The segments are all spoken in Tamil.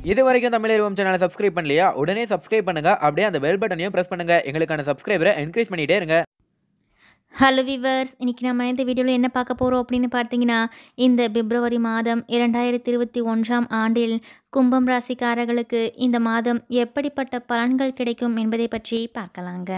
இது வரைக்கும் தமிழ் சேனலை சப்ஸ்கிரைப் பண்ணலையா உடனே சப்ஸ்கிரைப் பண்ணுங்க அப்படியே அந்த பெல் பட்டனையும் பிரஸ் பண்ணுங்க எங்களுக்கான சப்ஸ்கிரைபரை என்கரேஜ் பண்ணிட்டே இருங்க ஹலோ விவர்ஸ் இன்றைக்கி நம்ம இந்த வீடியோவில் என்ன பார்க்க போகிறோம் அப்படின்னு பார்த்தீங்கன்னா இந்த பிப்ரவரி மாதம் இரண்டாயிரத்தி இருபத்தி ஒன்றாம் ஆண்டில் கும்பம் ராசிக்காரர்களுக்கு இந்த மாதம் எப்படிப்பட்ட பலன்கள் கிடைக்கும் என்பதை பற்றி பார்க்கலாங்க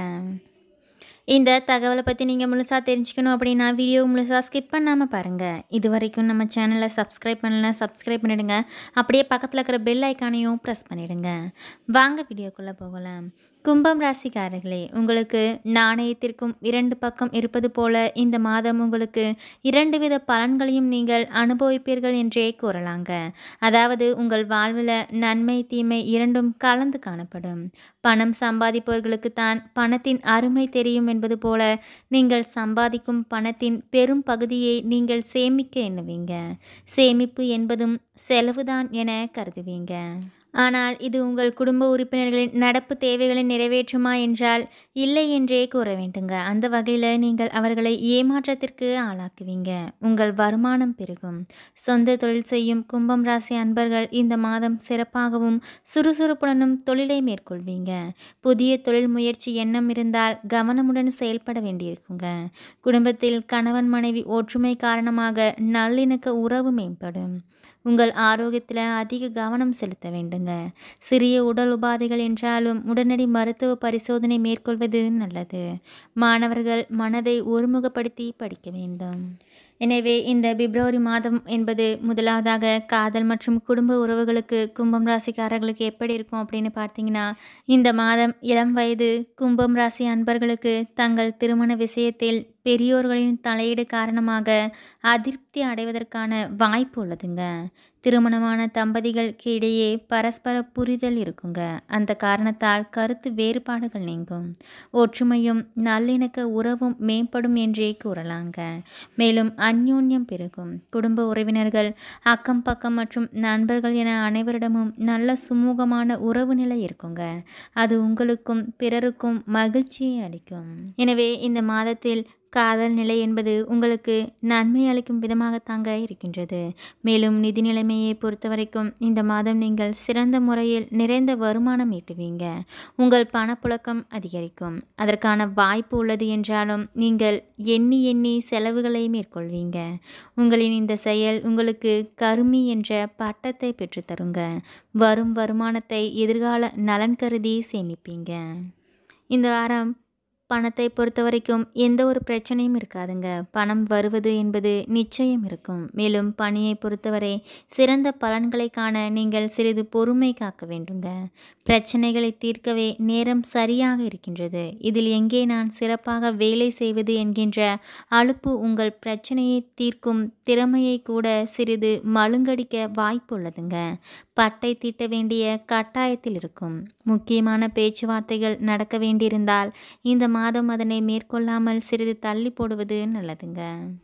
இந்த தகவலை பற்றி நீங்கள் முழுசாக தெரிஞ்சுக்கணும் அப்படின்னா வீடியோ முழுசாக ஸ்கிப் பண்ணாமல் பாருங்கள் இது வரைக்கும் நம்ம சேனலை சப்ஸ்கிரைப் பண்ணல சப்ஸ்கிரைப் பண்ணிடுங்க அப்படியே பக்கத்தில் இருக்கிற பெல் ஐக்கானையும் ப்ரெஸ் பண்ணிடுங்க வாங்க வீடியோக்குள்ளே போகலாம் கும்பம் ராசிக்காரர்களே உங்களுக்கு நாணயத்திற்கும் இரண்டு பக்கம் இருப்பது போல இந்த மாதம் உங்களுக்கு இரண்டு வித பலன்களையும் நீங்கள் அனுபவிப்பீர்கள் என்றே கூறலாங்க அதாவது உங்கள் வாழ்வில் நன்மை தீமை இரண்டும் கலந்து காணப்படும் பணம் சம்பாதிப்பவர்களுக்கு தான் பணத்தின் அருமை தெரியும் என்பது போல நீங்கள் சம்பாதிக்கும் பணத்தின் பெரும் பகுதியை நீங்கள் சேமிக்க எண்ணுவீங்க சேமிப்பு என்பதும் செலவுதான் என கருதுவீங்க ஆனால் இது உங்கள் குடும்ப உறுப்பினர்களின் நடப்பு தேவைகளை நிறைவேற்றுமா என்றால் இல்லை என்றே கூற வேண்டுங்க அந்த வகையில் நீங்கள் அவர்களை ஏமாற்றத்திற்கு ஆளாக்குவீங்க உங்கள் வருமானம் பெருகும் சொந்த தொழில் செய்யும் கும்பம் ராசி அன்பர்கள் இந்த மாதம் சிறப்பாகவும் சுறுசுறுப்புடனும் தொழிலை மேற்கொள்வீங்க புதிய தொழில் முயற்சி எண்ணம் இருந்தால் கவனமுடன் செயல்பட வேண்டியிருக்குங்க குடும்பத்தில் கணவன் மனைவி ஒற்றுமை காரணமாக நல்லிணக்க உறவு மேம்படும் உங்கள் ஆரோக்கியத்தில் அதிக கவனம் செலுத்த வேண்டுங்க சிறிய உடல் உபாதைகள் என்றாலும் உடனடி மருத்துவ பரிசோதனை மேற்கொள்வது நல்லது மாணவர்கள் மனதை ஒருமுகப்படுத்தி படிக்க வேண்டும் எனவே இந்த பிப்ரவரி மாதம் என்பது முதலாவதாக காதல் மற்றும் குடும்ப உறவுகளுக்கு கும்பம் ராசிக்காரர்களுக்கு எப்படி இருக்கும் அப்படின்னு பார்த்தீங்கன்னா இந்த மாதம் இளம் வயது கும்பம் ராசி அன்பர்களுக்கு தங்கள் திருமண விஷயத்தில் பெரியோர்களின் தலையீடு காரணமாக அதிருப்தி அடைவதற்கான வாய்ப்பு உள்ளதுங்க திருமணமான தம்பதிகளுக்கு இடையே பரஸ்பர புரிதல் இருக்குங்க அந்த காரணத்தால் கருத்து வேறுபாடுகள் நீங்கும் ஒற்றுமையும் நல்லிணக்க உறவும் மேம்படும் என்றே கூறலாங்க மேலும் அந்யோன்யம் பெருகும் குடும்ப உறவினர்கள் அக்கம் பக்கம் மற்றும் நண்பர்கள் என அனைவரிடமும் நல்ல சுமூகமான உறவு நிலை இருக்குங்க அது உங்களுக்கும் பிறருக்கும் மகிழ்ச்சியை அளிக்கும் எனவே இந்த மாதத்தில் காதல் நிலை என்பது உங்களுக்கு நன்மை அளிக்கும் விதமாகத்தாங்க இருக்கின்றது மேலும் நிதி நிலைமையை பொறுத்த வரைக்கும் இந்த மாதம் நீங்கள் சிறந்த முறையில் நிறைந்த வருமானம் ஈட்டுவீங்க உங்கள் பணப்புழக்கம் அதிகரிக்கும் அதற்கான வாய்ப்பு உள்ளது என்றாலும் நீங்கள் எண்ணி எண்ணி செலவுகளை மேற்கொள்வீங்க உங்களின் இந்த செயல் உங்களுக்கு கருமி என்ற பட்டத்தை பெற்றுத்தருங்க வரும் வருமானத்தை எதிர்கால நலன் கருதி சேமிப்பீங்க இந்த வாரம் பணத்தை பொறுத்த வரைக்கும் எந்த ஒரு பிரச்சனையும் இருக்காதுங்க பணம் வருவது என்பது நிச்சயம் இருக்கும் மேலும் பணியை பொறுத்தவரை சிறந்த பலன்களை காண நீங்கள் சிறிது பொறுமை காக்க வேண்டுங்க பிரச்சனைகளை தீர்க்கவே நேரம் சரியாக இருக்கின்றது இதில் எங்கே நான் சிறப்பாக வேலை செய்வது என்கின்ற அலுப்பு உங்கள் பிரச்சனையை தீர்க்கும் திறமையை கூட சிறிது மழுங்கடிக்க வாய்ப்பு உள்ளதுங்க பட்டை தீட்ட வேண்டிய கட்டாயத்தில் இருக்கும் முக்கியமான பேச்சுவார்த்தைகள் நடக்க வேண்டியிருந்தால் இந்த மாதம் அதனை மேற்கொள்ளாமல் சிறிது தள்ளி போடுவது நல்லதுங்க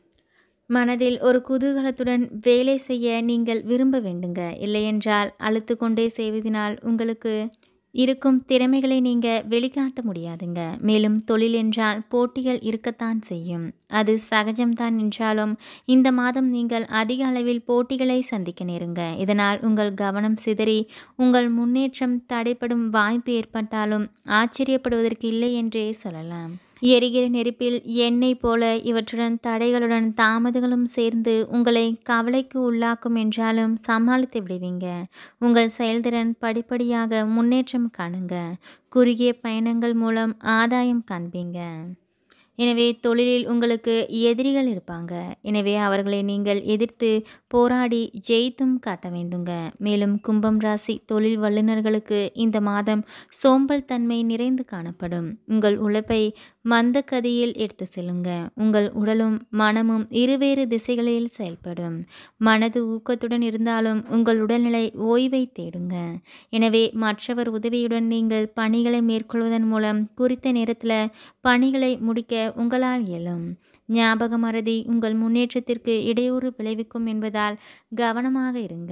மனதில் ஒரு குதூகலத்துடன் வேலை செய்ய நீங்கள் விரும்ப வேண்டுங்க இல்லையென்றால் அழுத்து கொண்டே செய்வதனால் உங்களுக்கு இருக்கும் திறமைகளை நீங்கள் வெளிக்காட்ட முடியாதுங்க மேலும் தொழில் என்றால் போட்டிகள் இருக்கத்தான் செய்யும் அது சகஜம்தான் என்றாலும் இந்த மாதம் நீங்கள் அதிக அளவில் போட்டிகளை சந்திக்க நேருங்க இதனால் உங்கள் கவனம் சிதறி உங்கள் முன்னேற்றம் தடைப்படும் வாய்ப்பு ஏற்பட்டாலும் ஆச்சரியப்படுவதற்கு இல்லை என்றே சொல்லலாம் எரிகிற நெருப்பில் எண்ணெய் போல இவற்றுடன் தடைகளுடன் தாமதங்களும் சேர்ந்து உங்களை கவலைக்கு உள்ளாக்கும் என்றாலும் சமாளித்து விடுவீங்க உங்கள் செயல்திறன் படிப்படியாக முன்னேற்றம் காணுங்க குறுகிய பயணங்கள் மூலம் ஆதாயம் காண்பீங்க எனவே தொழிலில் உங்களுக்கு எதிரிகள் இருப்பாங்க எனவே அவர்களை நீங்கள் எதிர்த்து போராடி ஜெயித்தும் காட்ட வேண்டுங்க மேலும் கும்பம் ராசி தொழில் வல்லுநர்களுக்கு இந்த மாதம் சோம்பல் தன்மை நிறைந்து காணப்படும் உங்கள் உழைப்பை மந்த கதியில் எடுத்து செல்லுங்க உங்கள் உடலும் மனமும் இருவேறு திசைகளில் செயல்படும் மனது ஊக்கத்துடன் இருந்தாலும் உங்கள் உடல்நிலை ஓய்வை தேடுங்க எனவே மற்றவர் உதவியுடன் நீங்கள் பணிகளை மேற்கொள்வதன் மூலம் குறித்த நேரத்தில் பணிகளை முடிக்க உங்களால் இயலும் ஞாபக மறதி உங்கள் முன்னேற்றத்திற்கு இடையூறு விளைவிக்கும் என்பதால் கவனமாக இருங்க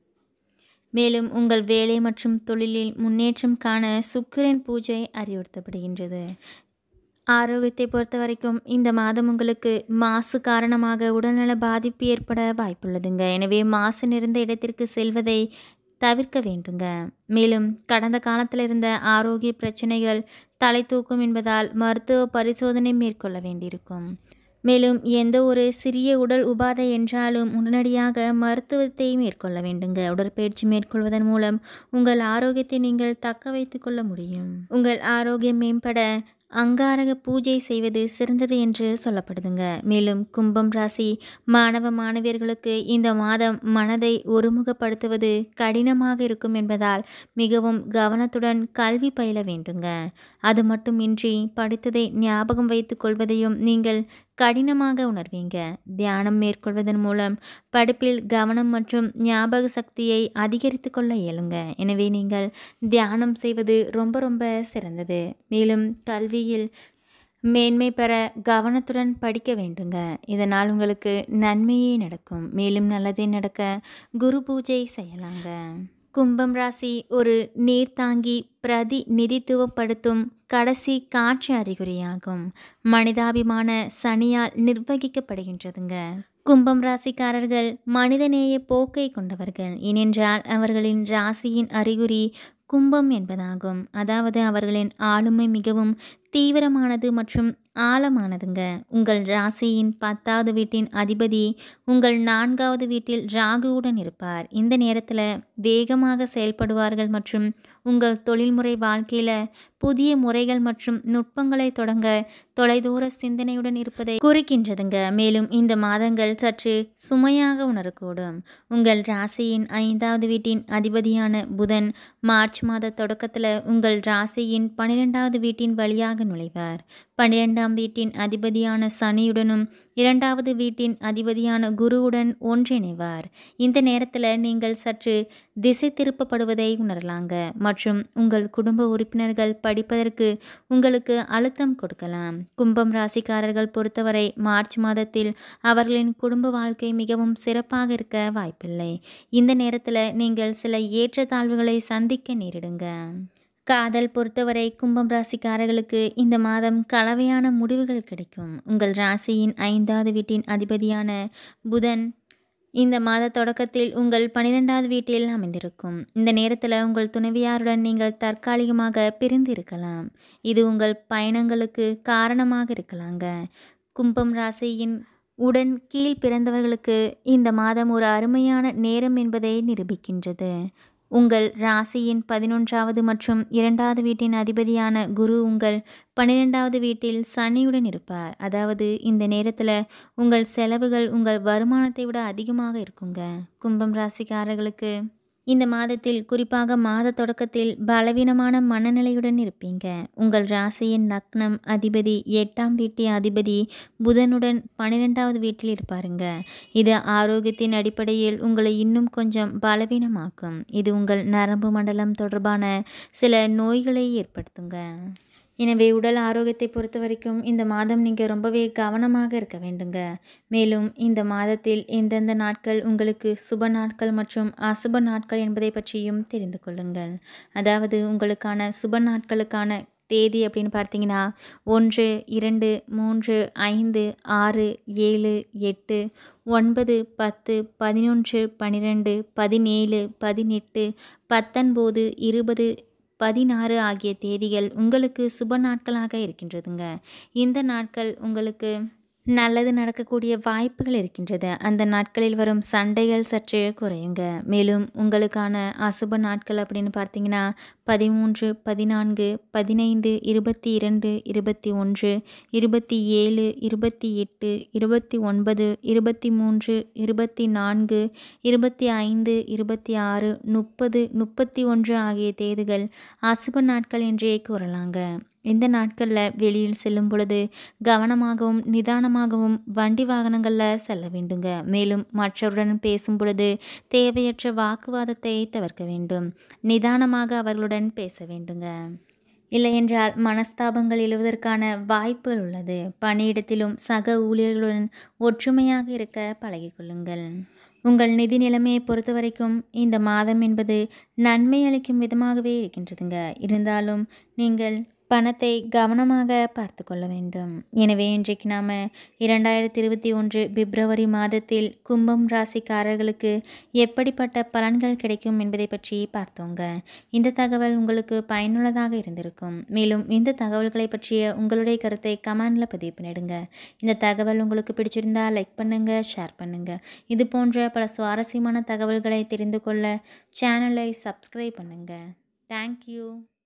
மேலும் உங்கள் வேலை மற்றும் தொழிலில் முன்னேற்றம் காண சுக்கிரன் பூஜை அறிவுறுத்தப்படுகின்றது ஆரோக்கியத்தை பொறுத்த வரைக்கும் இந்த மாதம் உங்களுக்கு மாசு காரணமாக உடல்நல பாதிப்பு ஏற்பட வாய்ப்புள்ளதுங்க எனவே மாசு நிறைந்த இடத்திற்கு செல்வதை தவிர்க்க வேண்டுங்க மேலும் கடந்த காலத்தில் இருந்த ஆரோக்கிய பிரச்சனைகள் தலை தூக்கும் என்பதால் மருத்துவ பரிசோதனை மேற்கொள்ள வேண்டியிருக்கும் மேலும் எந்த ஒரு சிறிய உடல் உபாதை என்றாலும் உடனடியாக மருத்துவத்தை மேற்கொள்ள வேண்டுங்க உடற்பயிற்சி மேற்கொள்வதன் மூலம் உங்கள் ஆரோக்கியத்தை நீங்கள் தக்க வைத்து கொள்ள முடியும் உங்கள் ஆரோக்கியம் மேம்பட அங்காரக பூஜை செய்வது சிறந்தது என்று சொல்லப்படுதுங்க மேலும் கும்பம் ராசி மாணவ மாணவியர்களுக்கு இந்த மாதம் மனதை ஒருமுகப்படுத்துவது கடினமாக இருக்கும் என்பதால் மிகவும் கவனத்துடன் கல்வி பயில வேண்டுங்க அது மட்டுமின்றி படித்ததை ஞாபகம் வைத்து கொள்வதையும் நீங்கள் கடினமாக உணர்வீங்க தியானம் மேற்கொள்வதன் மூலம் படிப்பில் கவனம் மற்றும் ஞாபக சக்தியை அதிகரித்து கொள்ள இயலுங்க எனவே நீங்கள் தியானம் செய்வது ரொம்ப ரொம்ப சிறந்தது மேலும் கல்வியில் மேன்மை பெற கவனத்துடன் படிக்க வேண்டுங்க இதனால் உங்களுக்கு நன்மையே நடக்கும் மேலும் நல்லதே நடக்க குரு பூஜை செய்யலாங்க கும்பம் ராசி ஒரு நீர்த்தாங்கி பிரதிநிதித்துவப்படுத்தும் கடைசி காட்சி அறிகுறியாகும் மனிதாபிமான சனியால் நிர்வகிக்கப்படுகின்றதுங்க கும்பம் ராசிக்காரர்கள் மனிதநேய போக்கை கொண்டவர்கள் ஏனென்றால் அவர்களின் ராசியின் அறிகுறி கும்பம் என்பதாகும் அதாவது அவர்களின் ஆளுமை மிகவும் தீவிரமானது மற்றும் ஆழமானதுங்க உங்கள் ராசியின் பத்தாவது வீட்டின் அதிபதி உங்கள் நான்காவது வீட்டில் ராகுவுடன் இருப்பார் இந்த நேரத்தில் வேகமாக செயல்படுவார்கள் மற்றும் உங்கள் தொழில்முறை வாழ்க்கையில் புதிய முறைகள் மற்றும் நுட்பங்களை தொடங்க தொலைதூர சிந்தனையுடன் இருப்பதை குறிக்கின்றதுங்க மேலும் இந்த மாதங்கள் சற்று சுமையாக உணரக்கூடும் உங்கள் ராசியின் ஐந்தாவது வீட்டின் அதிபதியான புதன் மார்ச் மாத தொடக்கத்தில் உங்கள் ராசியின் பன்னிரெண்டாவது வீட்டின் வழியாக நுழைவார் பன்னிரெண்டாம் வீட்டின் அதிபதியான சனியுடனும் இரண்டாவது வீட்டின் அதிபதியான குருவுடன் ஒன்றிணைவார் இந்த நேரத்தில் நீங்கள் சற்று திசை திருப்பப்படுவதை உணரலாங்க மற்றும் உங்கள் குடும்ப உறுப்பினர்கள் படிப்பதற்கு உங்களுக்கு அழுத்தம் கொடுக்கலாம் கும்பம் ராசிக்காரர்கள் பொறுத்தவரை மார்ச் மாதத்தில் அவர்களின் குடும்ப வாழ்க்கை மிகவும் சிறப்பாக இருக்க வாய்ப்பில்லை இந்த நேரத்தில் நீங்கள் சில ஏற்றத்தாழ்வுகளை சந்திக்க நேரிடுங்க காதல் பொறுத்தவரை கும்பம் ராசிக்காரர்களுக்கு இந்த மாதம் கலவையான முடிவுகள் கிடைக்கும் உங்கள் ராசியின் ஐந்தாவது வீட்டின் அதிபதியான புதன் இந்த மாத தொடக்கத்தில் உங்கள் பன்னிரெண்டாவது வீட்டில் அமைந்திருக்கும் இந்த நேரத்தில் உங்கள் துணைவியாருடன் நீங்கள் தற்காலிகமாக பிரிந்து இருக்கலாம் இது உங்கள் பயணங்களுக்கு காரணமாக இருக்கலாங்க கும்பம் ராசியின் உடன் கீழ் பிறந்தவர்களுக்கு இந்த மாதம் ஒரு அருமையான நேரம் என்பதை நிரூபிக்கின்றது உங்கள் ராசியின் பதினொன்றாவது மற்றும் இரண்டாவது வீட்டின் அதிபதியான குரு உங்கள் பன்னிரெண்டாவது வீட்டில் சனியுடன் இருப்பார் அதாவது இந்த நேரத்தில் உங்கள் செலவுகள் உங்கள் வருமானத்தை விட அதிகமாக இருக்குங்க கும்பம் ராசிக்காரர்களுக்கு இந்த மாதத்தில் குறிப்பாக மாத தொடக்கத்தில் பலவீனமான மனநிலையுடன் இருப்பீங்க உங்கள் ராசியின் லக்னம் அதிபதி எட்டாம் வீட்டு அதிபதி புதனுடன் பன்னிரெண்டாவது வீட்டில் இருப்பாருங்க இது ஆரோக்கியத்தின் அடிப்படையில் உங்களை இன்னும் கொஞ்சம் பலவீனமாக்கும் இது உங்கள் நரம்பு மண்டலம் தொடர்பான சில நோய்களை ஏற்படுத்துங்க எனவே உடல் ஆரோக்கியத்தை பொறுத்த வரைக்கும் இந்த மாதம் நீங்கள் ரொம்பவே கவனமாக இருக்க வேண்டுங்க மேலும் இந்த மாதத்தில் எந்தெந்த நாட்கள் உங்களுக்கு சுப நாட்கள் மற்றும் அசுப நாட்கள் என்பதை பற்றியும் தெரிந்து கொள்ளுங்கள் அதாவது உங்களுக்கான சுப நாட்களுக்கான தேதி அப்படின்னு பார்த்தீங்கன்னா ஒன்று இரண்டு மூன்று ஐந்து ஆறு ஏழு எட்டு ஒன்பது பத்து பதினொன்று பன்னிரெண்டு பதினேழு பதினெட்டு பத்தொன்பது இருபது பதினாறு ஆகிய தேதிகள் உங்களுக்கு சுப நாட்களாக இருக்கின்றதுங்க இந்த நாட்கள் உங்களுக்கு நல்லது நடக்கக்கூடிய வாய்ப்புகள் இருக்கின்றது அந்த நாட்களில் வரும் சண்டைகள் சற்று குறையுங்க மேலும் உங்களுக்கான அசுப நாட்கள் அப்படின்னு பார்த்தீங்கன்னா பதிமூன்று பதினான்கு பதினைந்து இருபத்தி இரண்டு இருபத்தி ஒன்று இருபத்தி ஏழு இருபத்தி எட்டு இருபத்தி ஒன்பது இருபத்தி மூன்று இருபத்தி நான்கு இருபத்தி ஐந்து இருபத்தி ஆறு முப்பது முப்பத்தி ஒன்று ஆகிய தேதிகள் அசுப நாட்கள் என்றே கூறலாங்க இந்த நாட்களில் வெளியில் செல்லும் பொழுது கவனமாகவும் நிதானமாகவும் வண்டி வாகனங்களில் செல்ல வேண்டுங்க மேலும் மற்றவருடன் பேசும் பொழுது தேவையற்ற வாக்குவாதத்தை தவிர்க்க வேண்டும் நிதானமாக அவர்களுடன் பேச வேண்டுங்க இல்லையென்றால் மனஸ்தாபங்கள் எழுவதற்கான வாய்ப்புகள் உள்ளது பணியிடத்திலும் சக ஊழியர்களுடன் ஒற்றுமையாக இருக்க பழகிக்கொள்ளுங்கள் உங்கள் நிதி நிலைமையை பொறுத்த வரைக்கும் இந்த மாதம் என்பது நன்மை அளிக்கும் விதமாகவே இருக்கின்றதுங்க இருந்தாலும் நீங்கள் பணத்தை கவனமாக பார்த்து கொள்ள வேண்டும் எனவே இன்றைக்கு நாம் இரண்டாயிரத்தி இருபத்தி ஒன்று பிப்ரவரி மாதத்தில் கும்பம் ராசிக்காரர்களுக்கு எப்படிப்பட்ட பலன்கள் கிடைக்கும் என்பதை பற்றி பார்த்தோங்க இந்த தகவல் உங்களுக்கு பயனுள்ளதாக இருந்திருக்கும் மேலும் இந்த தகவல்களை பற்றிய உங்களுடைய கருத்தை கமெண்டில் பதிவு பண்ணிடுங்க இந்த தகவல் உங்களுக்கு பிடிச்சிருந்தா லைக் பண்ணுங்கள் ஷேர் பண்ணுங்கள் இது போன்ற பல சுவாரஸ்யமான தகவல்களை தெரிந்து கொள்ள சேனலை சப்ஸ்கிரைப் பண்ணுங்கள் தேங்க்யூ